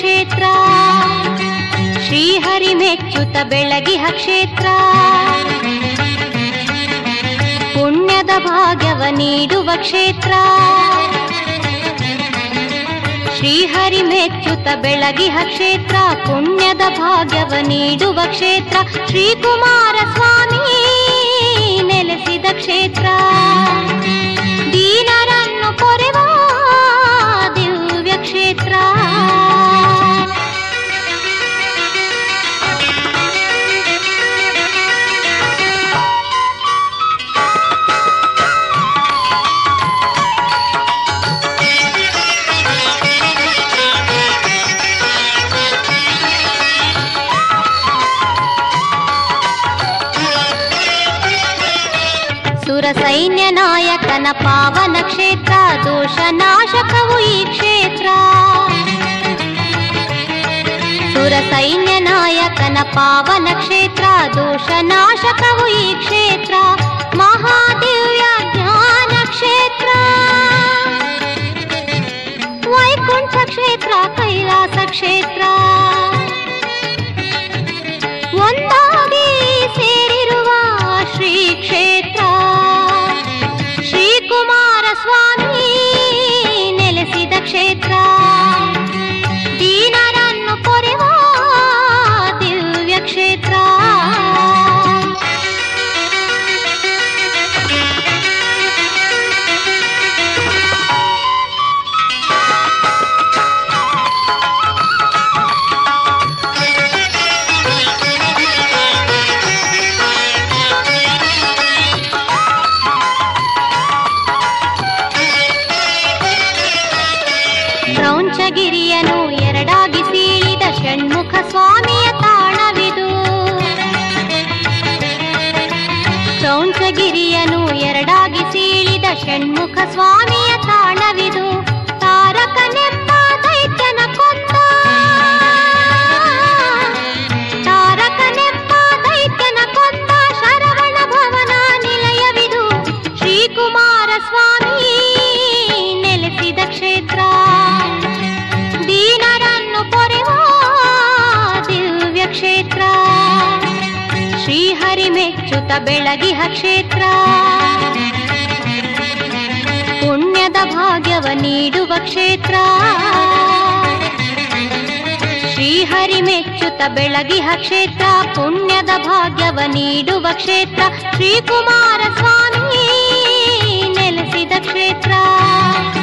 ಕ್ಷೇತ್ರ ಶ್ರೀಹರಿ ಮೆಚ್ಚುತ ಬೆಳಗಿಹ ಕ್ಷೇತ್ರ ಪುಣ್ಯದ ಭಾಗ್ಯವ ನೀಡುವ ಕ್ಷೇತ್ರ ಶ್ರೀಹರಿ ಮೆಚ್ಚುತ ಬೆಳಗಿಹ ಕ್ಷೇತ್ರ ಪುಣ್ಯದ ಭಾಗ್ಯವ ನೀಡುವ ಕ್ಷೇತ್ರ ಶ್ರೀಕುಮಾರ ಸ್ವಾಮಿ ನೆಲೆಸಿದ ಕ್ಷೇತ್ರ ದೀನರನ್ನು ಪೊರೆವ ದಿವ್ಯ ಕ್ಷೇತ್ರ ಸುರ ಸೈನ್ಯ ನಾಯಕನ ಪಾವನ ಕ್ಷೇತ್ರ ದೋಷ ನಾಶಕವು ಈ ಕ್ಷೇತ್ರ ಸುರ ಸೈನ್ಯ ನಾಯಕನ ಪಾವನ ಕ್ಷೇತ್ರ ದೋಷ ನಾಶಕವು ಈ ಕ್ಷೇತ್ರ ಮಹಾದಿವ್ಯ ಜ್ಞಾನ ಕ್ಷೇತ್ರ ವೈಕುಂಠ ಕ್ಷೇತ್ರ ಕೈಲಾಸ ಕ್ಷೇತ್ರ ಒಂದಾಗಿ ಸೇರಿರುವ ಶ್ರೀ ಕ್ಷೇತ್ರ ಶ್ರೀಕುಮಾರ ಸ್ವಾಮಿ ನೆಲೆಸಿದ ಕ್ಷೇತ್ರ ದೀನರನ್ನು ಪೊರೆವ ದಿವ್ಯ ಕ್ಷೇತ್ರ ಕ್ರೌಂಚಗಿರಿಯನು ಎರಡಾಗಿ ಸೀಳಿದ ಷಣ್ಮುಖ ಸ್ವಾಮಿಯ ತಾಣವಿದು ಕ್ರೌಂಚಗಿರಿಯನು ಎರಡಾಗಿ ಸೀಳಿದ ಷಣ್ಮುಖ ಸ್ವಾಮಿಯ ತಾಣವಿದು ತಾರಕನೆಂಬ ದೈತ್ಯನ ಕೊಂದ ತಾರಕನೆಂಬ ದೈತ್ಯನ ಕೊಂದ ಶರವಣ ಭವನ ನಿಲಯವಿದು ಶ್ರೀಕುಮಾರ ಸ್ವಾಮಿ ನೆಲೆಸಿದ ಕ್ಷೇತ್ರ ದೀನರನ್ನು ಪೊರೆವ ದಿವ್ಯ ಕ್ಷೇತ್ರ ಶ್ರೀಹರಿ ಮೆಚ್ಚುತ ಬೆಳಗಿಹ ಕ್ಷೇತ್ರ ಪುಣ್ಯದ ಭಾಗ್ಯವ ನೀಡುವ ಕ್ಷೇತ್ರ ಶ್ರೀಹರಿ ಮೆಚ್ಚುತ ಬೆಳಗಿಹ ಕ್ಷೇತ್ರ ಪುಣ್ಯದ ಭಾಗ್ಯವ ನೀಡುವ ಕ್ಷೇತ್ರ ಶ್ರೀಕುಮಾರ ಸ್ವಾಮಿ ನೆಲೆಸಿದ ಕ್ಷೇತ್ರ